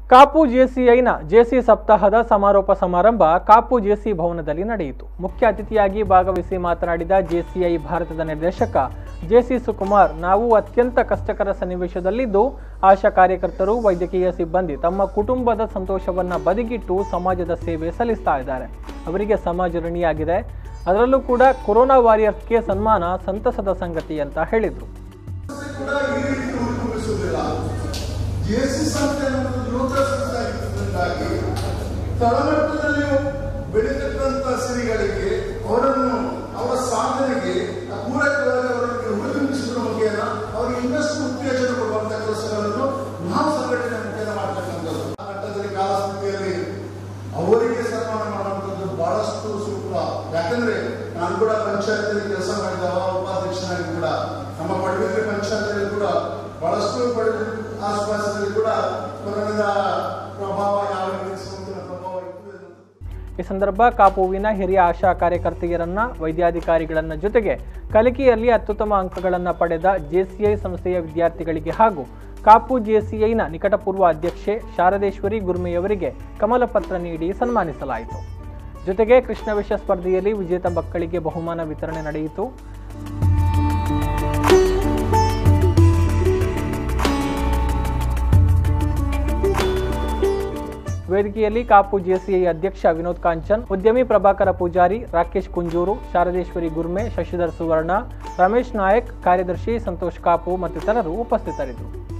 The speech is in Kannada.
ಕಾಪು ಜೆಸಿಐನ ಜೆಸಿ ಸಪ್ತಾಹದ ಸಮಾರೋಪ ಸಮಾರಂಭ ಕಾಪು ಜೆಸಿ ಭವನದಲ್ಲಿ ನಡೆಯಿತು ಮುಖ್ಯ ಅತಿಥಿಯಾಗಿ ಭಾಗವಹಿಸಿ ಮಾತನಾಡಿದ ಜೆಸಿಐ ಭಾರತದ ನಿರ್ದೇಶಕ ಜೆಸಿ ಸುಕುಮಾರ್ ನಾವು ಅತ್ಯಂತ ಕಷ್ಟಕರ ಸನ್ನಿವೇಶದಲ್ಲಿದ್ದು ಆಶಾ ಕಾರ್ಯಕರ್ತರು ವೈದ್ಯಕೀಯ ಸಿಬ್ಬಂದಿ ತಮ್ಮ ಕುಟುಂಬದ ಸಂತೋಷವನ್ನ ಬದಿಗಿಟ್ಟು ಸಮಾಜದ ಸೇವೆ ಸಲ್ಲಿಸ್ತಾ ಇದ್ದಾರೆ ಅವರಿಗೆ ಸಮಾಜ ಋಣಿಯಾಗಿದೆ ಅದರಲ್ಲೂ ಕೂಡ ಕೊರೋನಾ ವಾರಿಯರ್ಸ್ಗೆ ಸನ್ಮಾನ ಸಂತಸದ ಸಂಗತಿ ಅಂತ ಹೇಳಿದರು ಕೂಡ ಈ ರೀತಿ ಉದ್ಭವಿಸುವುದಿಲ್ಲ ಜೆಸಿ ಸಂಸ್ಥೆ ಅನ್ನೋದು ಲೋಕ ಸಂಸ್ಥೆ ಆಗಿದ್ದರಿಂದಾಗಿ ತಳಮಟ್ಟದಲ್ಲಿ ಬೆಳೀತಕ್ಕಂಥ ಸಿರಿಗಳಿಗೆ ಅವರನ್ನು ಅವರ ಸಾಧನೆಗೆ ಪೂರಕವಾಗಿ ಅವರಿಗೆ ಹುರಿದುಂಬಿಸುವ ಮುಖೇನ ಅವರಿಗೆ ಇನ್ನಷ್ಟು ಉತ್ತೇಜನ ಕೊಡುವಂತ ಕೆಲಸಗಳನ್ನು ನಾವು ಸಂಘಟನೆ ಮುಖೇನ ಮಾಡ್ತಕ್ಕಂಥದ್ದು ಆ ಮಟ್ಟದಲ್ಲಿ ಕಾಲಸ್ಥಿತಿಯಲ್ಲಿ ಅವರಿಗೆ ಸನ್ಮಾನ ಮಾಡುವಂಥದ್ದು ಬಹಳಷ್ಟು ಸೂಕ್ತ ಯಾಕಂದ್ರೆ ನಾನು ಕೂಡ ಪಂಚಾಯತಿಯಲ್ಲಿ ಕೆಲಸ ಮಾಡಿದವ ಉಪಾಧ್ಯಕ್ಷನಾಗಿ ಕೂಡ ನಮ್ಮ ಪಡುಬಿದ್ರಿ ಪಂಚಾಯತಿಯಲ್ಲಿ ಕೂಡ ಬಹಳಷ್ಟು ಪಡುಬಿದ್ರಿ ಆಸುಪಾಸಿನಲ್ಲಿ ಕೂಡ ಕೊರೋನಾದ ಪ್ರಭಾವ ಯಾವ ರೀತಿ ಸೋಂಕಿನ ಪ್ರಭಾವ ಇತ್ತು ಎನ್ನುವುದು ಈ ಸಂದರ್ಭ ಕಾಪುವಿನ ಹಿರಿಯ ಆಶಾ ಕಾರ್ಯಕರ್ತೆಯರನ್ನ ವೈದ್ಯಾಧಿಕಾರಿಗಳನ್ನ ಜೊತೆಗೆ ಕಲಿಕೆಯಲ್ಲಿ ಅತ್ಯುತ್ತಮ ಅಂಕಗಳನ್ನು ಪಡೆದ ಜೆಸಿಐ ಸಂಸ್ಥೆಯ ವಿದ್ಯಾರ್ಥಿಗಳಿಗೆ ಹಾಗೂ ಕಾಪು ಜೆಸಿಐನ ನಿಕಟಪೂರ್ವ ಅಧ್ಯಕ್ಷೆ ಶಾರದೇಶ್ವರಿ ಗುರ್ಮೆಯವರಿಗೆ ಕಮಲ ಪತ್ರ ನೀಡಿ ಸನ್ಮಾನಿಸಲಾಯಿತು ಜೊತೆಗೆ ಕೃಷ್ಣವೇಷ ಸ್ಪರ್ಧೆಯಲ್ಲಿ ವಿಜೇತ ಮಕ್ಕಳಿಗೆ ಬಹುಮಾನ ವಿತರಣೆ ನಡೆಯಿತು ವೇದಿಕೆಯಲ್ಲಿ ಕಾಪು ಜೆಸಿಐ ಅಧ್ಯಕ್ಷ ವಿನೋದ್ ಕಾಂಚನ್ ಉದ್ಯಮಿ ಪ್ರಭಾಕರ ಪೂಜಾರಿ ರಾಕೇಶ್ ಕುಂಜೂರು ಶಾರದೇಶ್ವರಿ ಗುರ್ಮೆ ಶಶಿಧರ್ ಸುವರ್ಣ ರಮೇಶ್ ನಾಯಕ್ ಕಾರ್ಯದರ್ಶಿ ಸಂತೋಷ್ ಕಾಪು ಮತ್ತಿತರರು ಉಪಸ್ಥಿತರಿದ್ದರು